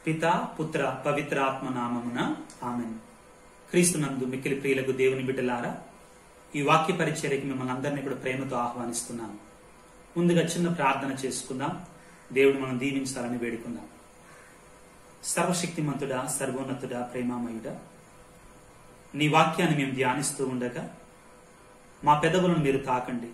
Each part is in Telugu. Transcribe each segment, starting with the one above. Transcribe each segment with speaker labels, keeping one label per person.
Speaker 1: పిత పుత్ర పవిత్రాత్మ నామమున ఆమెన్ క్రీస్తునందు మిక్కిలి ప్రియులకు దేవుని బిడ్డలారా ఈ వాక్య పరిచర్యకి మిమ్మల్ని అందరినీ కూడా ప్రేమతో ఆహ్వానిస్తున్నాను ముందుగా చిన్న ప్రార్థన చేసుకుందాం దేవుడు మనం దీవించాలని వేడుకుందాం సర్వశక్తిమంతుడా సర్వోన్నతుడా ప్రేమామయుడా నీ వాక్యాన్ని మేము ధ్యానిస్తూ ఉండగా మా పెదవులను మీరు తాకండి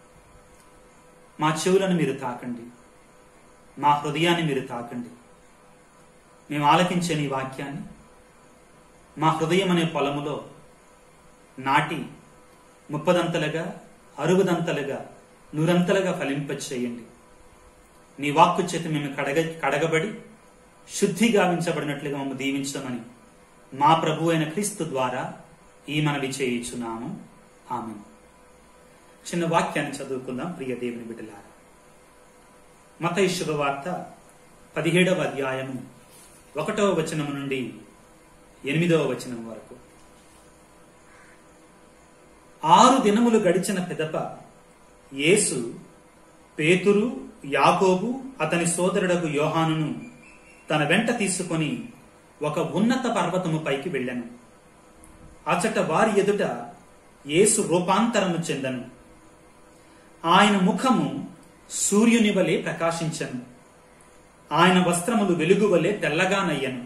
Speaker 1: మా చెవులను మీరు తాకండి మా హృదయాన్ని మీరు తాకండి మేము ఆలకించే నీ వాక్యాన్ని మా హృదయం అనే పొలములో నాటి ముప్పదంతలుగా అరుగుదంతలుగా నూరంతలుగా ఫలింపచేయండి నీ వాక్కు చేత మేము కడగ కడగబడి శుద్ధి గావించబడినట్లుగా మమ్మల్ని దీవించమని మా ప్రభు అయిన క్రీస్తు ద్వారా ఈ మనవి చేయించున్నాము ఆమె చిన్న వాక్యాన్ని చదువుకుందాం ప్రియ దేవుని బిడ్డలారా మత శుభవార్త పదిహేడవ అధ్యాయము ఒకటవ వచనము నుండి ఎనిమిదవ వచనం వరకు ఆరు దినములు గడిచిన పిదప యేసు పేతురు యాకోబు అతని సోదరుడకు యోహానును తన వెంట తీసుకొని ఒక ఉన్నత పర్వతము పైకి వెళ్ళాను అచట వారి ఎదుట యేసు రూపాంతరము చెందను ఆయన ముఖము సూర్యుని వలె ప్రకాశించను ఆయన వస్త్రములు వెలుగు వలె తెల్లగానయ్యను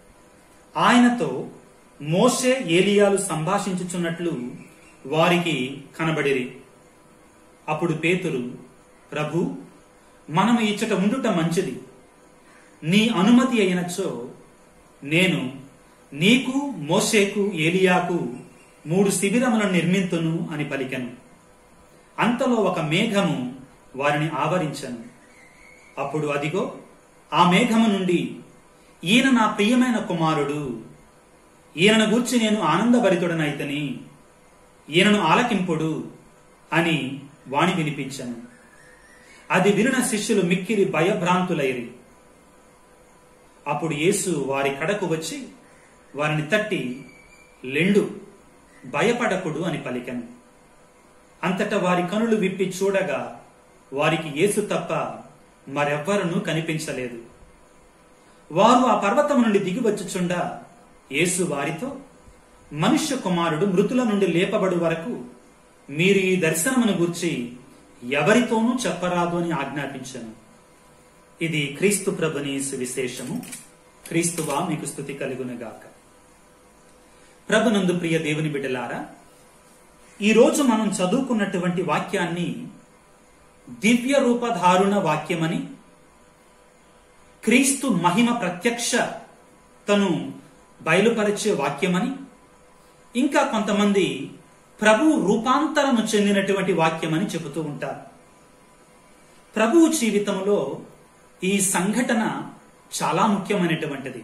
Speaker 1: ఆయనతో మోషే ఏలియాలు సంభాషించుచున్నట్లు వారికి కనబడిరి అప్పుడు పేతురు ప్రభు మనము ఇచ్చట ఉండుట మంచిది నీ అనుమతి అయినచో నేను నీకు మోషేకు ఏలియాకు మూడు శిబిరములను నిర్మింతును అని పలికెను అంతలో ఒక మేఘము వారిని ఆవరించను అప్పుడు అదిగో ఆ మేఘము నుండి ఈయన నా ప్రియమైన కుమారుడు ఈయనను గూర్చి నేను ఆనందభరితుడనైతని ఈయనను ఆలకింపుడు అని వాణి వినిపించను అది వినిన శిష్యులు మిక్కిరి భయభ్రాంతులైరి అప్పుడు యేసు వారి కడకు వచ్చి వారిని తట్టి లెండు భయపడకుడు అని పలికెను అంతటా వారి కనులు విప్పి చూడగా వారికి యేసు తప్ప మరెవ్వరూ కనిపించలేదు వారు ఆ పర్వతం నుండి దిగి వచ్చుచుండా యేసు వారితో మనుష్య కుమారుడు మృతుల నుండి లేపబడు వరకు మీరు ఈ దర్శనమును గూర్చి ఎవరితోనూ చెప్పరాదు అని ఆజ్ఞాపించాను ఇది క్రీస్తు ప్రభుని సువిశేషము క్రీస్తువా మీకు స్థుతి కలుగునుగాక ప్రభునందు ప్రియ దేవుని బిడ్డలారా ఈ రోజు మనం చదువుకున్నటువంటి వాక్యాన్ని దివ్య రూపధారుణ వాక్యమని క్రీస్తు మహిమ ప్రత్యక్ష తను బయలుపరిచే వాక్యమని ఇంకా కొంతమంది ప్రభు రూపాంతరము చెందినటువంటి వాక్యమని చెబుతూ ఉంటారు ప్రభువు జీవితంలో ఈ సంఘటన చాలా ముఖ్యమైనటువంటిది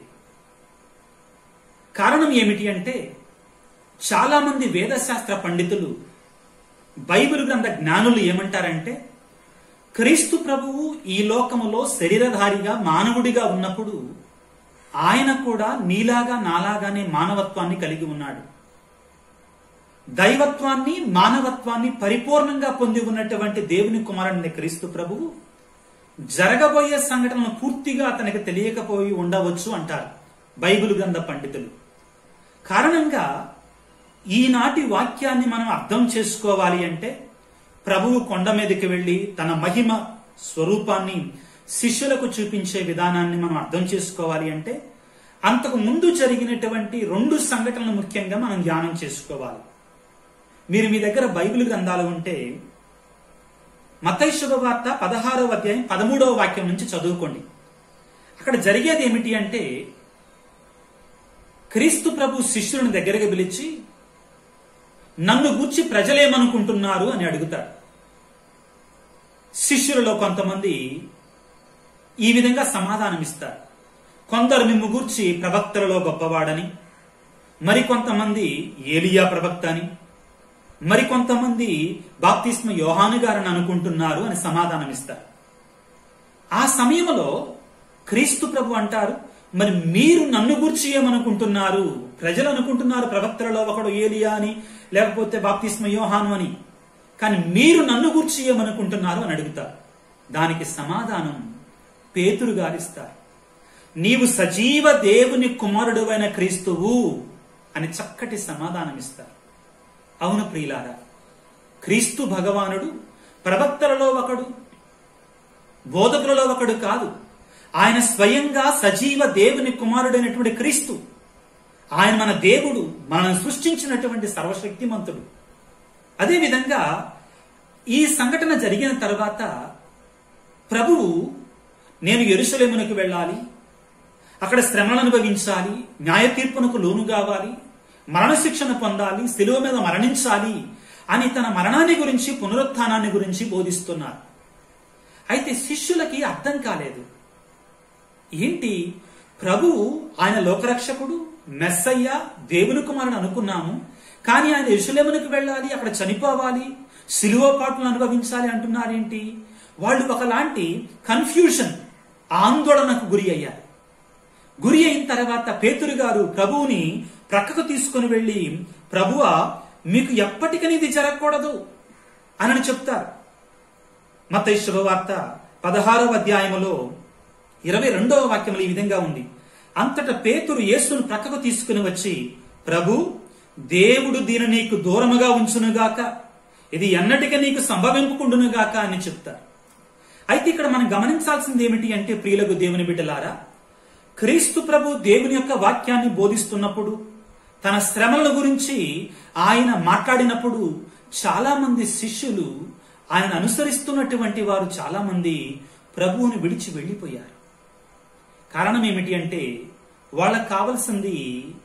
Speaker 1: కారణం ఏమిటి అంటే చాలా మంది వేదశాస్త్ర పండితులు బైబిల్ గ్రంథ జ్ఞానులు ఏమంటారంటే క్రీస్తు ప్రభువు ఈ లోకములో శరీరధారిగా మానవుడిగా ఉన్నప్పుడు ఆయన కూడా నీలాగా నాలాగానే మానవత్వాన్ని కలిగి ఉన్నాడు దైవత్వాన్ని మానవత్వాన్ని పరిపూర్ణంగా పొంది ఉన్నటువంటి దేవుని కుమారుని క్రీస్తు ప్రభువు జరగబోయే సంఘటనలు పూర్తిగా అతనికి తెలియకపోయి ఉండవచ్చు అంటారు బైబిల్ గ్రంథ పండితులు కారణంగా ఈనాటి వాక్యాన్ని మనం అర్థం చేసుకోవాలి అంటే ప్రభువు కొండ మీదకి వెళ్లి తన మహిమ స్వరూపాన్ని శిష్యులకు చూపించే విధానాన్ని మనం అర్థం చేసుకోవాలి అంటే అంతకు ముందు జరిగినటువంటి రెండు సంఘటనలు ముఖ్యంగా మనం ధ్యానం చేసుకోవాలి మీరు మీ దగ్గర బైబిల్ గ్రంథాలు ఉంటే మతై శుభవార్త పదహారవ అధ్యాయం పదమూడవ వాక్యం నుంచి చదువుకోండి అక్కడ జరిగేది ఏమిటి అంటే క్రీస్తు ప్రభు శిష్యులను దగ్గరకు పిలిచి నన్ను గూర్చి ప్రజలేమనుకుంటున్నారు అని అడుగుతాడు శిష్యులలో కొంతమంది ఈ విధంగా సమాధానమిస్తారు కొందరు మిమ్ము గూర్చి ప్రవక్తలలో గొప్పవాడని మరికొంతమంది ఏలియా ప్రవక్త అని మరికొంతమంది బాప్తిస్మ యోహాను గారని అనుకుంటున్నారు అని సమాధానమిస్తారు ఆ సమయంలో క్రీస్తు ప్రభు అంటారు మరి మీరు నన్ను గూర్చి ఏమనుకుంటున్నారు ప్రజలు అనుకుంటున్నారు ప్రవక్తలలో ఒకడు ఏలియా అని లేకపోతే బాప్తిస్మ యోహాను అని కానీ మీరు నన్ను గూర్చి ఏమనుకుంటున్నారు అని అడుగుతారు దానికి సమాధానం పేతురు గారిస్తారు నీవు సజీవ దేవుని కుమారుడువైన క్రీస్తువు అని చక్కటి సమాధానమిస్తారు అవును ప్రియులారా క్రీస్తు భగవానుడు ప్రవక్తలలో ఒకడు బోధకులలో ఒకడు కాదు ఆయన స్వయంగా సజీవ దేవుని కుమారుడైనటువంటి క్రీస్తు ఆయన మన దేవుడు మనల్ని సృష్టించినటువంటి సర్వశక్తిమంతుడు అదేవిధంగా ఈ సంఘటన జరిగిన తర్వాత ప్రభువు నేను ఎరుసలేమునకు వెళ్ళాలి అక్కడ శ్రమలను అనుభవించాలి న్యాయ తీర్పునకు లోను కావాలి మరణశిక్షణ పొందాలి శిలువ మీద మరణించాలి అని తన మరణాన్ని గురించి పునరుత్థానాన్ని గురించి బోధిస్తున్నారు అయితే శిష్యులకి అర్థం కాలేదు ఏంటి ప్రభువు ఆయన లోకరక్షకుడు మెస్సయ్య దేవుని కుమారుడు అనుకున్నాము కానీ ఆయన యశులేమునికి వెళ్ళాలి అక్కడ చనిపోవాలి సిలువ పాటలు అనుభవించాలి అంటున్నారేంటి వాళ్ళు ఒకలాంటి కన్ఫ్యూషన్ ఆందోళనకు గురి అయ్యారు గురి అయిన తర్వాత పేతురు గారు ప్రభువుని ప్రక్కకు తీసుకుని వెళ్ళి ప్రభువ మీకు ఎప్పటికని ఇది జరగకూడదు అని చెప్తారు మత శుభవార్త పదహారవ అధ్యాయములో ఇరవై రెండవ వాక్యంలో ఈ విధంగా ఉంది అంతట పేతురు యేసును ప్రక్కకు తీసుకుని వచ్చి ప్రభు దేవుడు దీని నీకు దూరముగా ఉంచునుగాక ఇది ఎన్నటికి నీకు సంభవింపుకుండునుగాక అని చెప్తారు అయితే ఇక్కడ మనం గమనించాల్సింది ఏమిటి అంటే ప్రియులకు దేవుని బిడ్డలారా క్రీస్తు ప్రభు దేవుని యొక్క వాక్యాన్ని బోధిస్తున్నప్పుడు తన శ్రమల గురించి ఆయన మాట్లాడినప్పుడు చాలా మంది శిష్యులు ఆయన అనుసరిస్తున్నటువంటి వారు చాలా మంది ప్రభువుని విడిచి వెళ్ళిపోయారు కారణం ఏమిటి అంటే వాళ్ళకు కావలసింది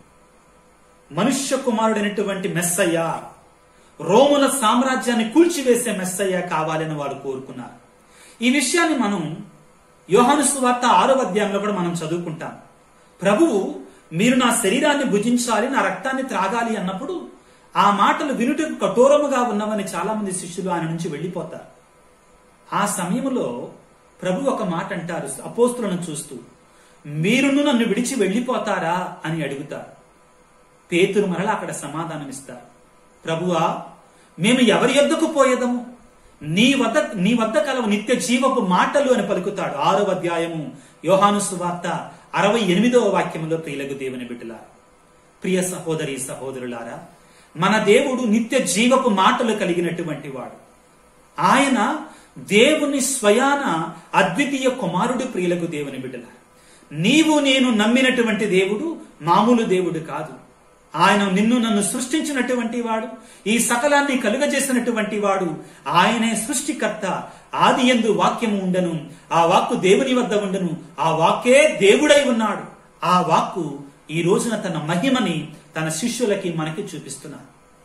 Speaker 1: మనుష్య కుమారుడైనటువంటి మెస్సయ్య రోముల సామ్రాజ్యాన్ని కూల్చివేసే మెస్సయ్య కావాలని వారు కోరుకున్నారు ఈ విషయాన్ని మనం యోహాను సువార్త ఆరో అధ్యాయంలో కూడా మనం చదువుకుంటాం ప్రభువు మీరు నా శరీరాన్ని భుజించాలి నా రక్తాన్ని త్రాగాలి అన్నప్పుడు ఆ మాటలు వినుటకు కఠోరముగా ఉన్నవని చాలా మంది శిష్యులు ఆయన నుంచి వెళ్ళిపోతారు ఆ సమయంలో ప్రభు ఒక మాట అంటారు అపోస్తులను చూస్తూ మీరును నన్ను విడిచి వెళ్ళిపోతారా అని అడుగుతారు పేతురు మరలా అక్కడ సమాధానమిస్తారు ప్రభువా మేము ఎవరి యొద్దకు పోయేదము నీ వద్ద నీ వద్ద కలవు నిత్య జీవపు మాటలు అని పలుకుతాడు ఆరవ అధ్యాయము యోహాను సువార్త అరవై ఎనిమిదవ వాక్యంలో ప్రియులకు దేవుని బిడ్డలా ప్రియ సహోదరి సహోదరులారా మన దేవుడు నిత్య జీవపు మాటలు కలిగినటువంటి వాడు ఆయన దేవుని స్వయాన అద్వితీయ కుమారుడు ప్రియులకు దేవుని బిడ్డల నీవు నేను నమ్మినటువంటి దేవుడు మామూలు దేవుడు కాదు ఆయన నిన్ను నన్ను సృష్టించినటువంటి వాడు ఈ సకలాన్ని కలుగజేసినటువంటి వాడు ఆయనే సృష్టికర్త ఆది ఎందు వాక్యము ఉండను ఆ వాక్కు దేవుని వద్ద ఉండను ఆ వాక్కే దేవుడై ఉన్నాడు ఆ వాక్కు ఈ రోజున తన మహిమని తన శిష్యులకి మనకి చూపిస్తున్నాడు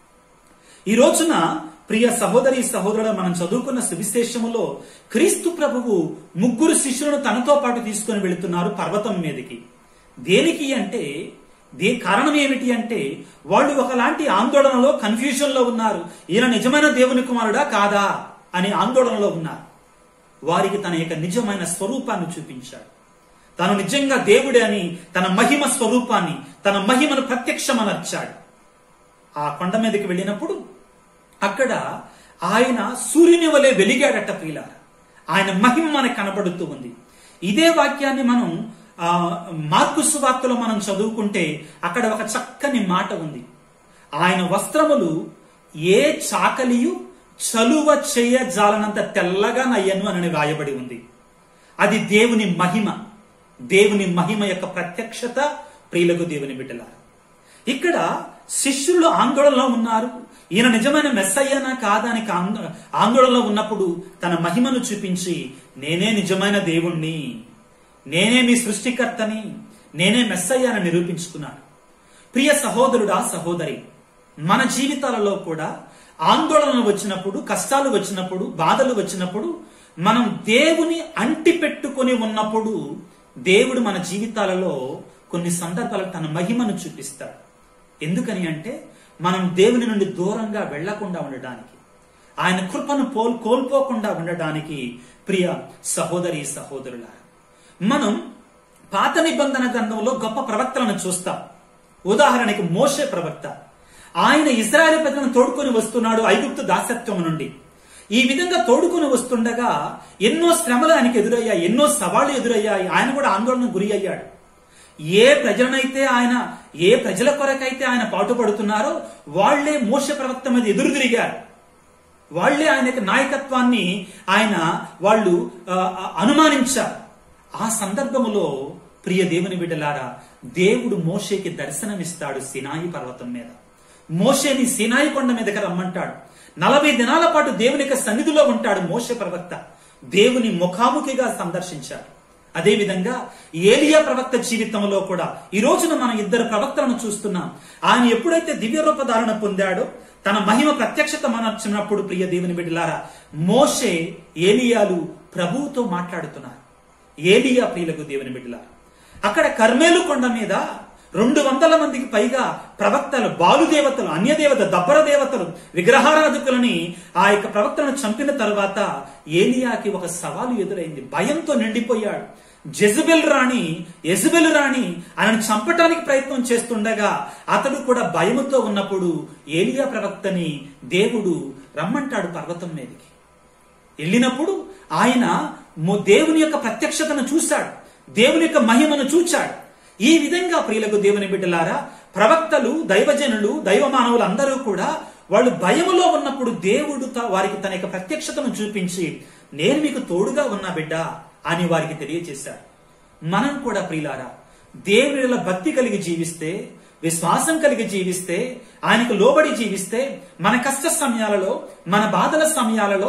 Speaker 1: ఈ రోజున ప్రియ సహోదరి సహోదరుడు మనం చదువుకున్న సువిశేషములో క్రీస్తు ప్రభువు ముగ్గురు శిష్యులను తనతో పాటు తీసుకుని వెళుతున్నారు పర్వతం మీదకి దేనికి అంటే దే కారణం ఏమిటి అంటే వాళ్ళు ఒకలాంటి ఆందోళనలో కన్ఫ్యూజన్ లో ఉన్నారు ఈయన నిజమైన దేవుని కుమారుడా కాదా అని ఆందోళనలో ఉన్నారు వారికి తన యొక్క నిజమైన స్వరూపాన్ని చూపించాడు తను నిజంగా దేవుడే అని తన మహిమ స్వరూపాన్ని తన మహిమను ప్రత్యక్షమనర్చాడు ఆ కొండ మీదకి వెళ్ళినప్పుడు అక్కడ ఆయన సూర్యుని వలె వెలిగాడట ప్రియులార ఆయన మహిమ మనకు కనబడుతూ ఉంది ఇదే వాక్యాన్ని మనం ఆ మార్కు సువార్తలో మనం చదువుకుంటే అక్కడ ఒక చక్కని మాట ఉంది ఆయన వస్త్రములు ఏ చాకలియు చలువ చేయజాలనంత తెల్లగా నయ్యను అని రాయబడి ఉంది అది దేవుని మహిమ దేవుని మహిమ యొక్క ప్రత్యక్షత ప్రియులకు దేవుని బిడ్డలారు ఇక్కడ శిష్యులు ఆందోళనలో ఉన్నారు ఈయన నిజమైన మెస్సయ్యనా కాదా అని ఆందో- ఆందోళనలో ఉన్నప్పుడు తన మహిమను చూపించి నేనే నిజమైన దేవుణ్ణి నేనే మీ సృష్టికర్తని నేనే మెస్సయ్యాని నిరూపించుకున్నాడు ప్రియ సహోదరుడా సహోదరి మన జీవితాలలో కూడా ఆందోళనలు వచ్చినప్పుడు కష్టాలు వచ్చినప్పుడు బాధలు వచ్చినప్పుడు మనం దేవుని అంటి పెట్టుకొని ఉన్నప్పుడు దేవుడు మన జీవితాలలో కొన్ని సందర్భాలు తన మహిమను చూపిస్తాడు ఎందుకని అంటే మనం దేవుని నుండి దూరంగా వెళ్లకుండా ఉండడానికి ఆయన కృపను పోల్ కోల్పోకుండా ఉండడానికి ప్రియ సహోదరి సహోదరుల మనం పాత నిబంధన గ్రంథంలో గొప్ప ప్రవక్తలను చూస్తాం ఉదాహరణకి మోషే ప్రవక్త ఆయన ఇజ్రాయెల్ ప్రజలను తోడుకొని వస్తున్నాడు ఐగుప్తు దాసత్వం నుండి ఈ విధంగా తోడుకొని వస్తుండగా ఎన్నో శ్రమలు ఆయనకు ఎదురయ్యాయి ఎన్నో సవాళ్లు ఎదురయ్యాయి ఆయన కూడా ఆందోళన గురి అయ్యాడు ఏ ప్రజలనైతే ఆయన ఏ ప్రజల కొరకైతే ఆయన పాటుపడుతున్నారో వాళ్లే మోస ప్రవక్త మీద ఎదురు తిరిగారు వాళ్లే ఆయన యొక్క నాయకత్వాన్ని ఆయన వాళ్ళు ఆ, ఆ, అనుమానించారు ఆ సందర్భములో ప్రియ దేవుని బిడ్డలారా దేవుడు మోషేకి దర్శనమిస్తాడు సినాయి పర్వతం మీద మోషేని సినాయి కొండ మీదకి రమ్మంటాడు నలభై దినాల పాటు దేవుని యొక్క సన్నిధిలో ఉంటాడు మోషే ప్రవక్త దేవుని ముఖాముఖిగా సందర్శించాడు అదేవిధంగా ఏలియా ప్రవక్త జీవితంలో కూడా ఈ రోజున మనం ఇద్దరు ప్రవక్తలను చూస్తున్నాం ఆయన ఎప్పుడైతే దివ్య రూపధారణ పొందాడో తన మహిమ ప్రత్యక్షత మనర్చినప్పుడు ప్రియ దేవుని బిడ్డలారా మోషే ఏలియాలు ప్రభువుతో మాట్లాడుతున్నారు ఏలియా ప్రియులకు దేవుని బిడ్డలారా అక్కడ కర్మేలు కొండ మీద రెండు వందల మందికి పైగా ప్రవక్తలు బాలుదేవతలు అన్యదేవత దబ్బర దేవతలు విగ్రహారాధకులని ఆ యొక్క ప్రవక్తలను చంపిన తర్వాత ఏలియాకి ఒక సవాలు ఎదురైంది భయంతో నిండిపోయాడు జెజబెల్ రాణి ఎజబెల్ రాణి ఆయనను చంపటానికి ప్రయత్నం చేస్తుండగా అతడు కూడా భయముతో ఉన్నప్పుడు ఏలియా ప్రవక్తని దేవుడు రమ్మంటాడు పర్వతం మీదకి వెళ్ళినప్పుడు ఆయన మొ- దేవుని యొక్క ప్రత్యక్షతను చూశాడు దేవుని యొక్క మహిమను చూచాడు ఈ విధంగా ప్రియులకు దేవుని బిడ్డలారా ప్రవక్తలు దైవజనులు దైవ మానవులు అందరూ కూడా వాళ్ళు భయములో ఉన్నప్పుడు దేవుడు త- వారికి తన యొక్క ప్రత్యక్షతను చూపించి నేను మీకు తోడుగా ఉన్నా బిడ్డ అని వారికి తెలియజేశాడు మనం కూడా ప్రియులారా దేవునిలో భక్తి కలిగి జీవిస్తే విశ్వాసం కలిగి జీవిస్తే ఆయనకు లోబడి జీవిస్తే మన కష్ట సమయాలలో మన బాధల సమయాలలో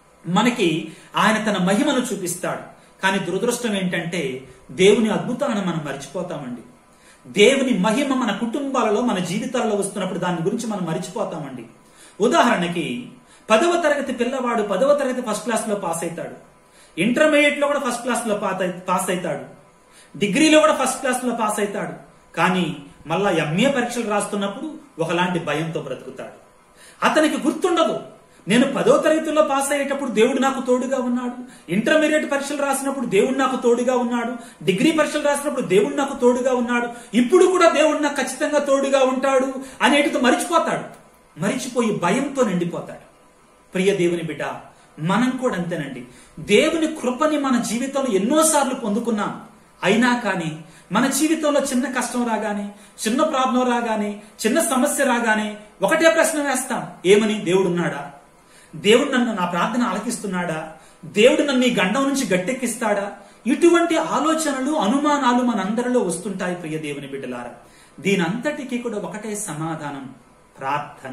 Speaker 1: మనకి ఆయన తన మహిమను చూపిస్తాడు కానీ దురదృష్టం ఏంటంటే దేవుని అద్భుతాలను మనం మర్చిపోతామండి దేవుని మహిమ మన కుటుంబాలలో మన జీవితాలలో వస్తున్నప్పుడు దాని గురించి మనం మర్చిపోతామండి ఉదాహరణకి పదవ తరగతి పిల్లవాడు పదవ తరగతి ఫస్ట్ క్లాస్ లో పాస్ అవుతాడు ఇంటర్మీడియట్ లో కూడా ఫస్ట్ క్లాస్ లో పాత- పాస్ అవుతాడు డిగ్రీలో కూడా ఫస్ట్ క్లాస్ లో పాస్ అవుతాడు కానీ మళ్ళా ఎంఏ పరీక్షలు రాస్తున్నప్పుడు ఒకలాంటి భయంతో బ్రతుకుతాడు అతనికి గుర్తుండదు నేను పదో తరగతిలో పాస్ అయ్యేటప్పుడు దేవుడు నాకు తోడుగా ఉన్నాడు ఇంటర్మీడియట్ పరీక్షలు రాసినప్పుడు దేవుడు నాకు తోడుగా ఉన్నాడు డిగ్రీ పరీక్షలు రాసినప్పుడు దేవుడు నాకు తోడుగా ఉన్నాడు ఇప్పుడు కూడా దేవుడు నాకు ఖచ్చితంగా తోడుగా ఉంటాడు అనేటితో మరిచిపోతాడు మరిచిపోయి భయంతో నిండిపోతాడు ప్రియ దేవుని బిడ్డ మనం కూడా అంతేనండి దేవుని కృపని మన జీవితంలో ఎన్నోసార్లు పొందుకున్నాం అయినా కానీ మన జీవితంలో చిన్న కష్టం రాగానే చిన్న ప్రాబ్లం రాగానే చిన్న సమస్య రాగానే ఒకటే ప్రశ్న వేస్తాం ఏమని దేవుడున్నాడా దేవుడు నన్ను నా ప్రార్థన ఆలకిస్తున్నాడా దేవుడు నన్ను ఈ గండం నుంచి గట్టెక్కిస్తాడా ఇటువంటి ఆలోచనలు అనుమానాలు మనందరిలో వస్తుంటాయి ప్రియ దేవుని బిడ్డలారా దీనంతటికీ కూడా ఒకటే సమాధానం ప్రార్థన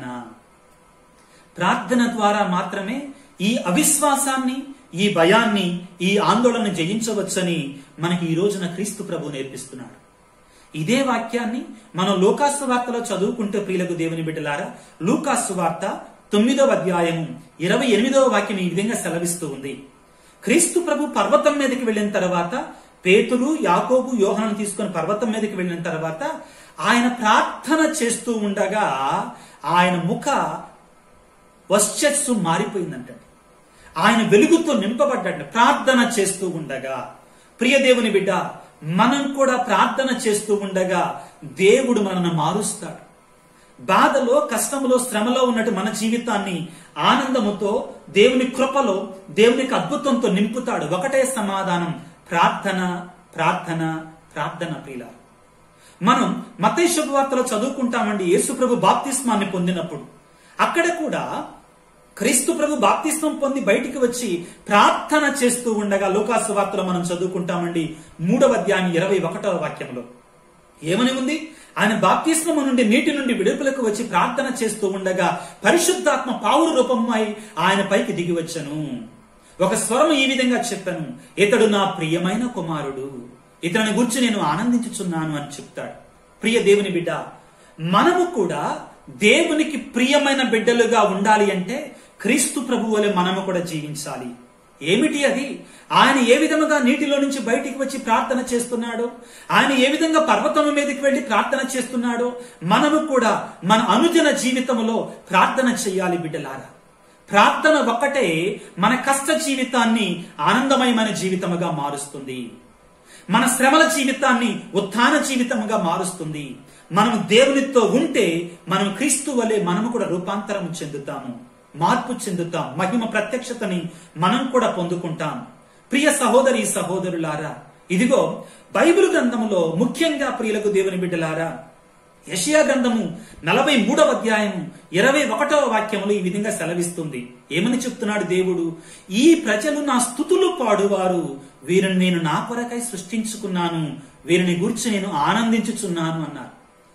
Speaker 1: ప్రార్థన ద్వారా మాత్రమే ఈ అవిశ్వాసాన్ని ఈ భయాన్ని ఈ ఆందోళన జయించవచ్చని మనకి ఈ రోజున క్రీస్తు ప్రభు నేర్పిస్తున్నాడు ఇదే వాక్యాన్ని మనం లూకాసు వార్తలో చదువుకుంటే ప్రియులకు దేవుని బిడ్డలారా లూకాసు వార్త తొమ్మిదవ అధ్యాయము ఇరవై ఎనిమిదవ వాక్యం ఈ విధంగా సెలవిస్తూ ఉంది క్రీస్తు ప్రభు పర్వతం మీదకి వెళ్ళిన తర్వాత పేతురు యాకోబు యోహాను తీసుకొని పర్వతం మీదకి వెళ్ళిన తర్వాత ఆయన ప్రార్థన చేస్తూ ఉండగా ఆయన ముఖ వర్చస్సు మారిపోయిందంట ఆయన వెలుగుతో నింపబడ్డాడు ప్రార్థన చేస్తూ ఉండగా ప్రియ దేవుని బిడ్డ మనం కూడా ప్రార్థన చేస్తూ ఉండగా దేవుడు మనల్ని మారుస్తాడు బాధలో కష్టములో శ్రమలో ఉన్నట్టు మన జీవితాన్ని ఆనందముతో దేవుని కృపలో దేవునికి అద్భుతంతో నింపుతాడు ఒకటే సమాధానం ప్రార్థన ప్రార్థన ప్రార్థన ప్రియుల మనం మతై శుభవార్తలో చదువుకుంటామండి యేసు ప్రభు బాప్తిస్మాన్ని పొందినప్పుడు అక్కడ కూడా క్రీస్తు ప్రభు బాప్తిస్మం పొంది బయటికి వచ్చి ప్రార్థన చేస్తూ ఉండగా లోకాసు వార్తలో మనం చదువుకుంటామండి మూడవ అధ్యాయం ఇరవై ఒకటవ వాక్యంలో ఏమని ఉంది ఆయన బాప్తిస్మము నుండి నీటి నుండి విడుదలకు వచ్చి ప్రార్థన చేస్తూ ఉండగా పరిశుద్ధాత్మ పావురు రూపమై ఆయన పైకి దిగి వచ్చను ఒక స్వరం ఈ విధంగా చెప్పాను ఇతడు నా ప్రియమైన కుమారుడు ఇతని గురించి నేను ఆనందించుచున్నాను అని చెప్తాడు ప్రియ దేవుని బిడ్డ మనము కూడా దేవునికి ప్రియమైన బిడ్డలుగా ఉండాలి అంటే క్రీస్తు ప్రభు వలె మనము కూడా జీవించాలి ఏమిటి అది ఆయన ఏ విధముగా నీటిలో నుంచి బయటికి వచ్చి ప్రార్థన చేస్తున్నాడో ఆయన ఏ విధంగా పర్వతం మీదకి వెళ్లి ప్రార్థన చేస్తున్నాడో మనము కూడా మన అనుదిన జీవితంలో ప్రార్థన చేయాలి బిడ్డలారా ప్రార్థన ఒక్కటే మన కష్ట జీవితాన్ని ఆనందమయమైన జీవితముగా మారుస్తుంది మన శ్రమల జీవితాన్ని ఉత్థాన జీవితముగా మారుస్తుంది మనం దేవునితో ఉంటే మనం క్రీస్తు వలె మనము కూడా రూపాంతరం చెందుతాము మార్పు చెందుతాం మహిమ ప్రత్యక్షతని మనం కూడా పొందుకుంటాం ప్రియ సహోదరి సహోదరులారా ఇదిగో బైబిల్ గ్రంథంలో ముఖ్యంగా ప్రియులకు దేవుని బిడ్డలారా యషియా గ్రంథము నలభై మూడవ అధ్యాయం ఇరవై ఒకటవ వాక్యములు ఈ విధంగా సెలవిస్తుంది ఏమని చెప్తున్నాడు దేవుడు ఈ ప్రజలు నా స్థుతులు పాడువారు వీరిని నేను నా కొరకై సృష్టించుకున్నాను వీరిని గురించి నేను ఆనందించుచున్నాను అన్నారు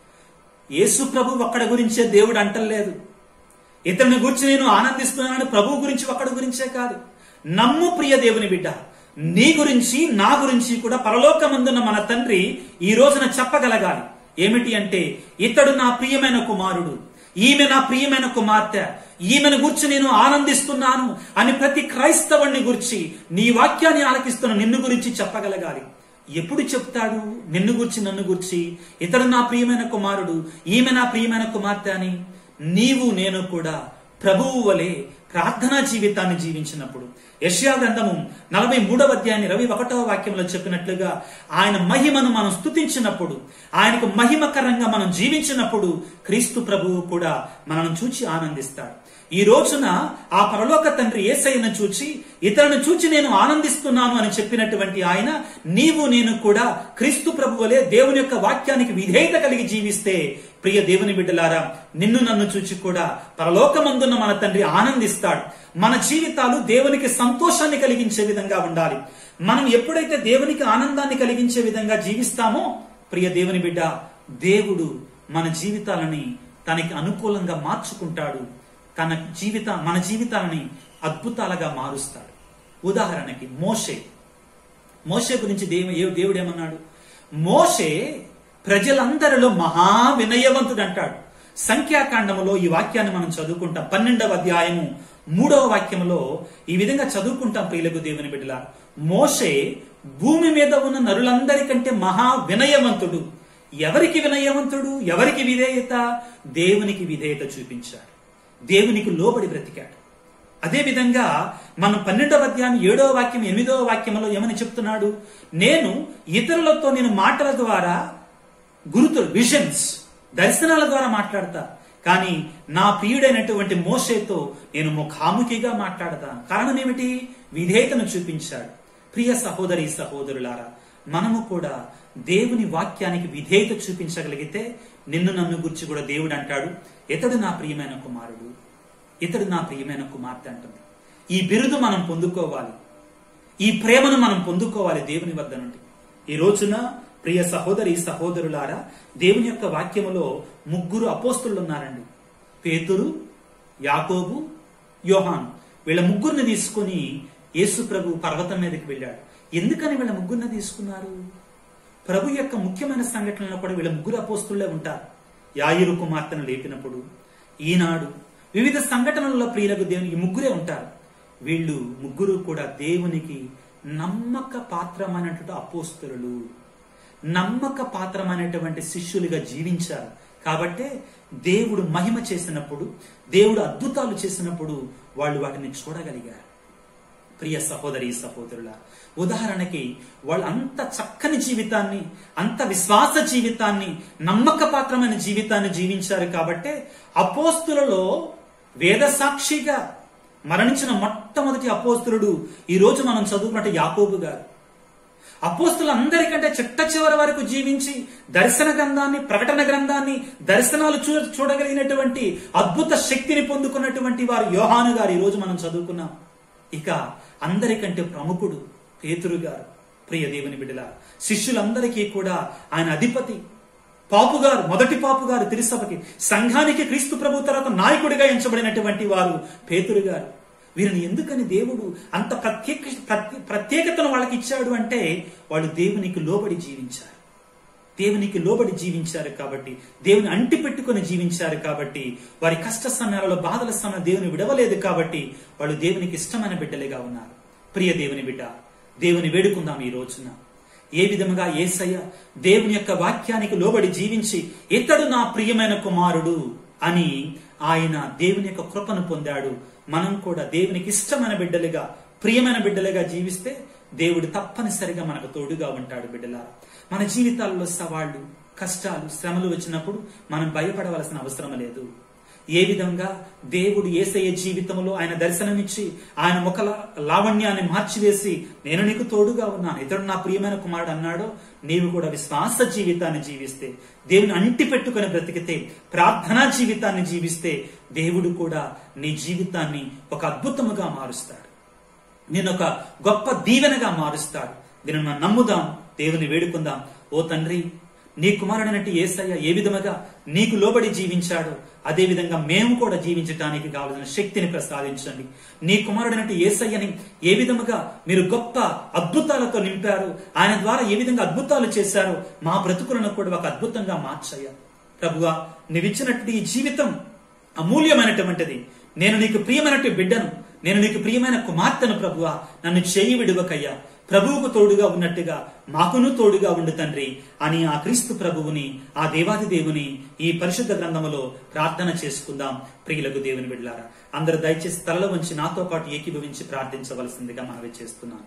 Speaker 1: యేసు ప్రభు ఒక్కడ గురించే దేవుడు అంటలేదు ఇతరుని గురించి నేను ఆనందిస్తున్నాను ప్రభు గురించి ఒక్కడి గురించే కాదు నమ్ము ప్రియ దేవుని బిడ్డ నీ గురించి నా గురించి కూడా పరలోకమందున్న మన తండ్రి ఈ రోజున చెప్పగలగాలి ఏమిటి అంటే ఇతడు నా ప్రియమైన కుమారుడు ఈమె నా ప్రియమైన కుమార్తె ఈమెను గురించి నేను ఆనందిస్తున్నాను అని ప్రతి క్రైస్తవుణ్ణి గురించి నీ వాక్యాన్ని ఆలకిస్తున్న నిన్ను గురించి చెప్పగలగాలి ఎప్పుడు చెప్తాడు నిన్ను గురించి నన్ను గురించి ఇతడు నా ప్రియమైన కుమారుడు ఈమె నా ప్రియమైన కుమార్తె అని నీవు నేను కూడా ప్రభువు వలె ప్రార్థనా జీవితాన్ని జీవించినప్పుడు యష్యా గ్రంథము నలభై మూడవ అధ్యాయం ఇరవై ఒకటవ వాక్యంలో చెప్పినట్లుగా ఆయన మహిమను మనం స్తుతించినప్పుడు ఆయనకు మహిమకరంగా మనం జీవించినప్పుడు క్రీస్తు ప్రభువు కూడా మనల్ని చూచి ఆనందిస్తాడు ఈ రోజున ఆ పరలోక తండ్రి ఏసయ్యను చూచి ఇతరులను చూచి నేను ఆనందిస్తున్నాను అని చెప్పినటువంటి ఆయన నీవు నేను కూడా క్రీస్తు ప్రభువలే దేవుని యొక్క వాక్యానికి విధేయత కలిగి జీవిస్తే ప్రియ దేవుని బిడ్డలారా నిన్ను నన్ను చూచి కూడా పరలోకమందున్న మన తండ్రి ఆనందిస్తాడు మన జీవితాలు దేవునికి సంతోషాన్ని కలిగించే విధంగా ఉండాలి మనం ఎప్పుడైతే దేవునికి ఆనందాన్ని కలిగించే విధంగా జీవిస్తామో ప్రియ దేవుని బిడ్డ దేవుడు మన జీవితాలని తనకి అనుకూలంగా మార్చుకుంటాడు తన జీవిత మన జీవితాలని అద్భుతాలుగా మారుస్తాడు ఉదాహరణకి మోషే మోషే గురించి దేవు ఏ- దేవుడు ఏమన్నాడు మోషే ప్రజలందరిలో మహా వినయవంతుడు అంటాడు సంఖ్యాకాండములో ఈ వాక్యాన్ని మనం చదువుకుంటాం పన్నెండవ అధ్యాయము మూడవ వాక్యములో ఈ విధంగా చదువుకుంటాం ప్రియులకు దేవుని బిడ్డల మోషే భూమి మీద ఉన్న నరులందరికంటే మహా వినయవంతుడు ఎవరికి వినయవంతుడు ఎవరికి విధేయత దేవునికి విధేయత చూపించాడు దేవునికి లోబడి బ్రతికాడు అదే విధంగా మనం పన్నెండవ అధ్యాయం ఏడవ వాక్యం ఎనిమిదవ వాక్యంలో ఏమని చెప్తున్నాడు నేను ఇతరులతో నేను మాటల ద్వారా గురుతులు విజన్స్ దర్శనాల ద్వారా మాట్లాడతా కానీ నా ప్రియుడైనటువంటి మోషేతో నేను ముఖాముఖిగా మాట్లాడతాను కారణం ఏమిటి విధేయతను చూపించాడు ప్రియ సహోదరి సహోదరులారా మనము కూడా దేవుని వాక్యానికి విధేయత చూపించగలిగితే నిన్ను నన్ను గురించి కూడా దేవుడు అంటాడు ఇతడు నా ప్రియమైన కుమారుడు ఇతడు నా ప్రియమైన కుమార్తె అంటుంది ఈ బిరుదు మనం పొందుకోవాలి ఈ ప్రేమను మనం పొందుకోవాలి దేవుని వద్ద నుండి ఈ రోజున ప్రియ సహోదరి సహోదరులారా దేవుని యొక్క వాక్యములో ముగ్గురు అపోస్తులు ఉన్నారండి పేతురు యాకోబు యోహాన్ వీళ్ళ ముగ్గురిని తీసుకొని యేసు ప్రభు పర్వతం మీదకి వెళ్ళాడు ఎందుకని వీళ్ళ ముగ్గురిని తీసుకున్నారు ప్రభు యొక్క ముఖ్యమైన సంఘటనలో కూడా వీళ్ళ ముగ్గురు అపోస్తులే ఉంటారు యాయిరు కుమార్తెను లేపినప్పుడు ఈనాడు వివిధ సంఘటనలలో ప్రియులకు దేవునికి ముగ్గురే ఉంటారు వీళ్ళు ముగ్గురు కూడా దేవునికి నమ్మక పాత్రమైనటువంటి అపోస్తులు నమ్మక పాత్రమైనటువంటి శిష్యులుగా జీవించారు కాబట్టే దేవుడు మహిమ చేసినప్పుడు దేవుడు అద్భుతాలు చేసినప్పుడు వాళ్ళు వాటిని చూడగలిగారు ప్రియ సహోదరి సహోదరుల ఉదాహరణకి వాళ్ళు అంత చక్కని జీవితాన్ని అంత విశ్వాస జీవితాన్ని నమ్మకపాత్రమైన జీవితాన్ని జీవించారు కాబట్టే అపోస్తులలో వేద సాక్షిగా మరణించిన మొట్టమొదటి అపోస్తులుడు ఈ రోజు మనం చదువుకున్నట్టు యాకోబు గారు అపోస్తులందరికంటే చిట్ట చివరి వరకు జీవించి దర్శన గ్రంథాన్ని ప్రకటన గ్రంథాన్ని దర్శనాలు చూ చూడగలిగినటువంటి అద్భుత శక్తిని పొందుకున్నటువంటి వారు యోహాను గారు ఈ రోజు మనం చదువుకున్నాం ఇక అందరికంటే ప్రముఖుడు పేతురు గారు ప్రియ దేవుని బిడ్డల శిష్యులందరికీ కూడా ఆయన అధిపతి పాపు గారు మొదటి పాపు గారు తిరుసభకి సంఘానికి క్రీస్తు ప్రభు తర్వాత నాయకుడిగా ఎంచబడినటువంటి వారు పేతురు గారు వీరిని ఎందుకని దేవుడు అంత ప్రత్యేక ప్రత్యే- ప్రత్యేకతను వాళ్ళకి ఇచ్చాడు అంటే వాళ్ళు దేవునికి లోబడి జీవించారు దేవునికి లోబడి జీవించారు కాబట్టి దేవుని అంటి పెట్టుకొని జీవించారు కాబట్టి వారి కష్ట సమయాలలో బాధల సమయం దేవుని విడవలేదు కాబట్టి వాళ్ళు దేవునికి ఇష్టమైన బిడ్డలుగా ఉన్నారు ప్రియ దేవుని బిడ్డ దేవుని వేడుకుందాం ఈ రోజున ఏ విధముగా ఏసయ్య దేవుని యొక్క వాక్యానికి లోబడి జీవించి ఇతడు నా ప్రియమైన కుమారుడు అని ఆయన దేవుని యొక్క కృపను పొందాడు మనం కూడా దేవునికి ఇష్టమైన బిడ్డలుగా ప్రియమైన బిడ్డలుగా జీవిస్తే దేవుడు తప్పనిసరిగా మనకు తోడుగా ఉంటాడు బిడ్డలా మన జీవితాల్లో సవాళ్లు కష్టాలు శ్రమలు వచ్చినప్పుడు మనం భయపడవలసిన అవసరం లేదు ఏ విధంగా దేవుడు ఏసయ్య జీవితంలో ఆయన దర్శనమిచ్చి ఆయన ముఖ లావణ్యాన్ని మార్చివేసి నేను నీకు తోడుగా ఉన్నాను ఇతడు నా ప్రియమైన కుమారుడు అన్నాడో నీవు కూడా విశ్వాస జీవితాన్ని జీవిస్తే దేవుని అంటి పెట్టుకుని బ్రతికితే ప్రార్థనా జీవితాన్ని జీవిస్తే దేవుడు కూడా నీ జీవితాన్ని ఒక అద్భుతముగా మారుస్తాడు నేను ఒక గొప్ప దీవెనగా మారుస్తాడు దీనిని మనం నమ్ముదాం దేవుని వేడుకుందాం ఓ తండ్రి నీ కుమారుడైనట్టు ఏసయ్య ఏ విధముగా నీకు లోబడి జీవించాడో అదే విధంగా మేము కూడా జీవించడానికి కావలసిన శక్తిని ప్రసాదించండి నీ కుమారుడైనట్టు ఏసయ్యని ఏ విధముగా మీరు గొప్ప అద్భుతాలతో నింపారు ఆయన ద్వారా ఏ విధంగా అద్భుతాలు చేశారో మా బ్రతుకులను కూడా ఒక అద్భుతంగా మార్చయ్యా ప్రభువా నీవిచ్చినట్టు ఈ జీవితం అమూల్యమైనటువంటిది నేను నీకు ప్రియమైనట్టు బిడ్డను నేను నీకు ప్రియమైన కుమార్తెను ప్రభువా నన్ను చేయి విడువకయ్యా ప్రభువుకు తోడుగా ఉన్నట్టుగా మాకును తోడుగా ఉండు తండ్రి అని ఆ క్రీస్తు ప్రభువుని ఆ దేవాది దేవుని ఈ పరిశుద్ధ గ్రంథములో ప్రార్థన చేసుకుందాం ప్రియులకు దేవుని బిడ్డారా అందరు దయచేసి తలలో ఉంచి నాతో పాటు ఏకీభవించి ప్రార్థించవలసిందిగా మనవి చేస్తున్నాను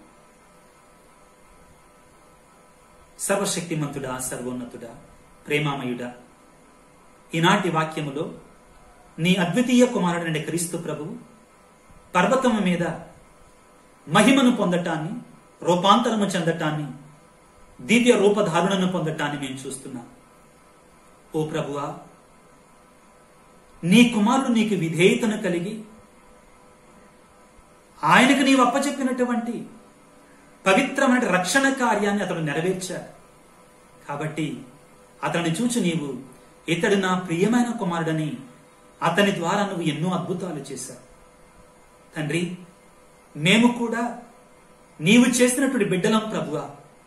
Speaker 1: సర్వశక్తిమంతుడా సర్వోన్నతుడా ప్రేమామయుడా ఈనాటి వాక్యములో నీ అద్వితీయ కుమారుడైన క్రీస్తు ప్రభువు పర్వతము మీద మహిమను పొందటాన్ని రూపాంతరము చెందటాన్ని దివ్య రూపధారుణను పొందటాన్ని మేము చూస్తున్నాం ఓ ప్రభువా నీ కుమారుడు నీకు విధేయతను కలిగి ఆయనకు నీవు అప్పచెప్పినటువంటి పవిత్రమైన రక్షణ కార్యాన్ని అతడు నెరవేర్చాడు కాబట్టి అతన్ని చూచి నీవు ఇతడు నా ప్రియమైన కుమారుడని అతని ద్వారా నువ్వు ఎన్నో అద్భుతాలు చేశావు తండ్రి మేము కూడా నీవు చేసినటువంటి బిడ్డలం ప్రభువ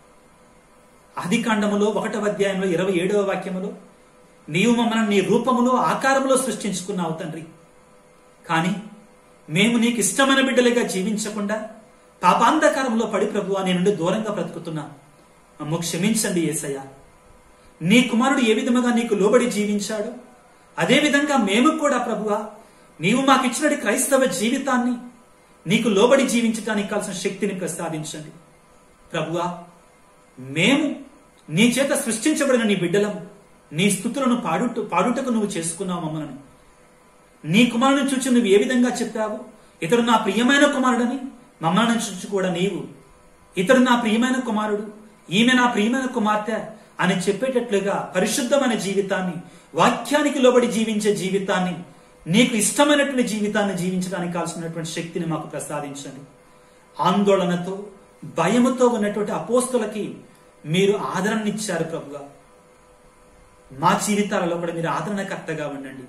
Speaker 1: ఆది కాండములో ఒకటవ అధ్యాయంలో ఇరవై ఏడవ వాక్యములో నీవు మమ్మల్ని నీ రూపములో ఆకారములో సృష్టించుకున్నావు తండ్రి కానీ మేము నీకు ఇష్టమైన బిడ్డలుగా జీవించకుండా పాపాంధకారంలో పడి ప్రభువా నీ నుండి దూరంగా బ్రతుకుతున్నా మమ్ము క్షమించండి ఏసయ్య నీ కుమారుడు ఏ విధముగా నీకు లోబడి జీవించాడు అదే విధంగా మేము కూడా ప్రభువా నీవు మాకు ఇచ్చినటువంటి క్రైస్తవ జీవితాన్ని నీకు లోబడి జీవించడానికి కావాల్సిన శక్తిని ప్రసాదించండి ప్రభువా మేము నీ చేత సృష్టించబడిన నీ బిడ్డలం నీ స్థుతులను పాడుట పాడుటకు నువ్వు చేసుకున్నావు మమ్మల్ని నీ కుమారుని చూచి నువ్వు ఏ విధంగా చెప్పావు ఇతడు నా ప్రియమైన కుమారుడని మమ్మల్ని చూచి కూడా నీవు ఇతడు నా ప్రియమైన కుమారుడు ఈమె నా ప్రియమైన కుమార్తె అని చెప్పేటట్లుగా పరిశుద్ధమైన జీవితాన్ని వాక్యానికి లోబడి జీవించే జీవితాన్ని నీకు ఇష్టమైనటువంటి జీవితాన్ని జీవించడానికి కావాల్సినటువంటి శక్తిని మాకు ప్రసాదించండి ఆందోళనతో భయముతో ఉన్నటువంటి అపోస్తులకి మీరు ఆదరణనిచ్చారు ప్రభుగా మా జీవితాలలో కూడా మీరు ఆదరణకర్తగా ఉండండి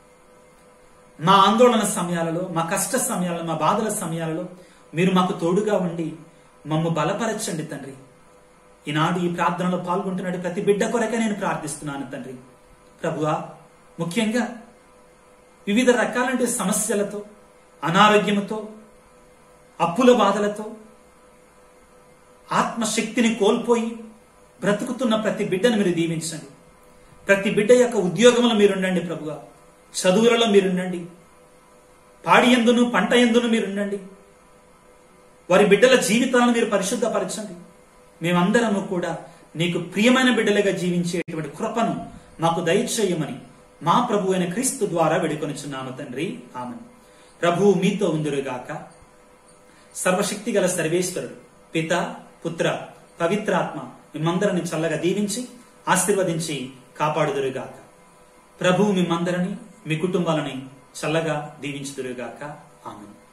Speaker 1: మా ఆందోళన సమయాలలో మా కష్ట సమయాలలో మా బాధల సమయాలలో మీరు మాకు తోడుగా ఉండి మమ్ము బలపరచండి తండ్రి ఈనాడు ఈ ప్రార్థనలో పాల్గొంటున్నాడు ప్రతి బిడ్డ కొరకే నేను ప్రార్థిస్తున్నాను తండ్రి ప్రభువా ముఖ్యంగా వివిధ రకాలంటి సమస్యలతో అనారోగ్యంతో అప్పుల బాధలతో ఆత్మశక్తిని కోల్పోయి బ్రతుకుతున్న ప్రతి బిడ్డను మీరు దీవించండి ప్రతి బిడ్డ యొక్క ఉద్యోగంలో మీరుండండి ప్రభుగా చదువులలో మీరుండండి పాడి ఎందును పంట ఎందును మీరుండండి వారి బిడ్డల జీవితాలను మీరు పరిశుద్ధపరచండి మేమందరము కూడా నీకు ప్రియమైన బిడ్డలుగా జీవించేటువంటి కృపను మాకు దయచేయమని మా ప్రభు అయిన క్రీస్తు ద్వారా వేడుకొనిచున్నాము తండ్రి ఆమెను ప్రభువు మీతో ఉందురుగాక సర్వశక్తి గల సర్వేశ్వరుడు పిత పుత్ర పవిత్రాత్మ మిమ్మందరిని చల్లగా దీవించి ఆశీర్వదించి కాపాడుదురుగాక ప్రభువు మిమ్మందరిని మీ కుటుంబాలని చల్లగా దీవించుదురుగాక ఆమెను